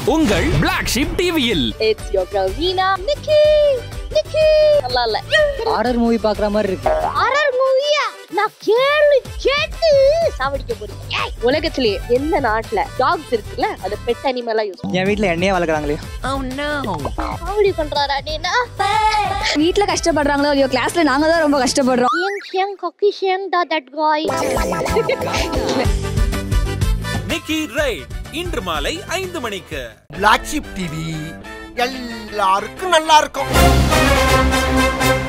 உங்கள் black sheep டிவியில் it's your girl Veena நிக்கி நிக்கி நல்லா இல்ல ஹாரர் மூவி பாக்குற மாதிரி இருக்கு ஹாரர் மூவியா நான் கேள்வி கேட்டு சாவடிக்க போறேன் ஏய், உலகத்திலேயே எந்த நாட்டுல டாக்ஸ் இருக்குல்ல அது பெட் அனிமலா யூஸ் என் வீட்ல எண்ணெயே வளர்க்குறாங்களே சாவடி பண்றாரா அடேனா வீட்ல கஷ்டப்படுறாங்களோ ஐயோ கிளாஸ்ல நாங்க தான் ரொம்ப கஷ்டப்படுறோம் ஷியங் ஷியங் கொக்கி ஷியங் டா தட் காய் நிக்கி ரைட் இன்று மாலை ஐந்து மணிக்கு பிளாக் ஷிப் டிவி எல்லாருக்கும் நல்லா இருக்கும்